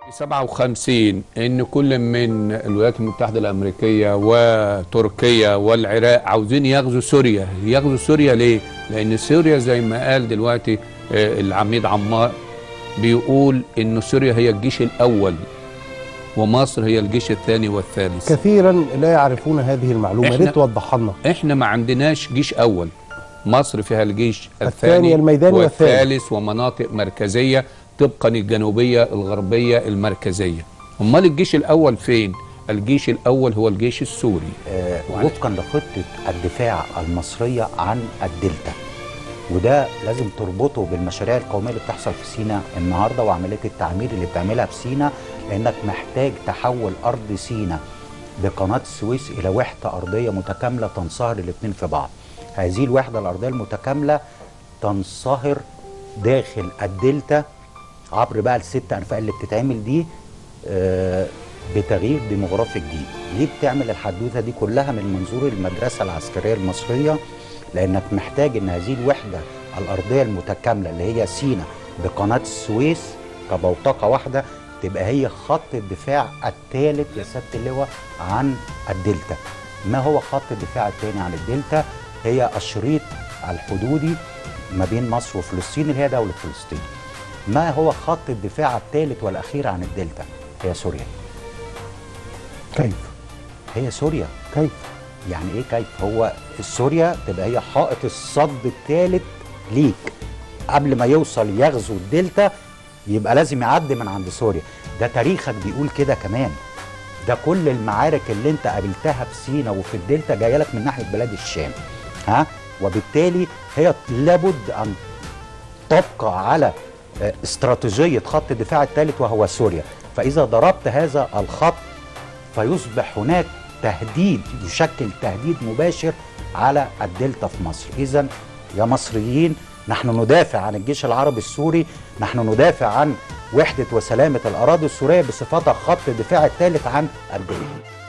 57 ان كل من الولايات المتحده الامريكيه وتركيا والعراق عاوزين يغزوا سوريا يغزوا سوريا ليه لان سوريا زي ما قال دلوقتي آه، العميد عمار بيقول ان سوريا هي الجيش الاول ومصر هي الجيش الثاني والثالث كثيرا لا يعرفون هذه المعلومه يا إحنا- ريت توضحها لنا احنا ما عندناش جيش اول مصر فيها الجيش الثاني الثاني الميداني والثالث. والثالث ومناطق مركزيه طبقا الجنوبيه الغربيه المركزيه امال الجيش الاول فين الجيش الاول هو الجيش السوري آه، وفقا لخطه الدفاع المصريه عن الدلتا وده لازم تربطه بالمشاريع القوميه اللي بتحصل في سيناء النهارده وعمليه التعمير اللي بتعملها في سيناء لانك محتاج تحول ارض سيناء بقناه السويس الى وحده ارضيه متكامله تنصهر الاثنين في بعض. هذه الوحده الارضيه المتكامله تنصهر داخل الدلتا عبر بقى الست انفاق اللي بتتعمل دي آه، بتغيير ديموغرافي جديد ليه بتعمل الحدوته دي كلها من منظور المدرسه العسكريه المصريه لانك محتاج ان هذه الوحده الارضيه المتكامله اللي هي سينا بقناه السويس كبوتقه واحده تبقى هي خط الدفاع الثالث يا سياده اللواء عن الدلتا ما هو خط الدفاع الثاني عن الدلتا هي الشريط الحدودي ما بين مصر وفلسطين اللي هي دوله فلسطين ما هو خط الدفاع الثالث والاخير عن الدلتا هي سوريا كيف هي سوريا كيف يعني ايه كيف هو سوريا تبقى هي حائط الصد الثالث ليك قبل ما يوصل يغزو الدلتا يبقى لازم يعدي من عند سوريا ده تاريخك بيقول كده كمان ده كل المعارك اللي انت قابلتها في سينا وفي الدلتا جايه لك من ناحيه بلاد الشام ها وبالتالي هي لابد ان تبقى على آه، استراتيجيه خط الدفاع الثالث وهو سوريا فاذا ضربت هذا الخط فيصبح هناك تهديد يشكل تهديد مباشر على الدلتا في مصر اذا يا مصريين نحن ندافع عن الجيش العربي السوري نحن ندافع عن وحدة وسلامة الأراضي السورية بصفتها خط الدفاع الثالث عن الدلتا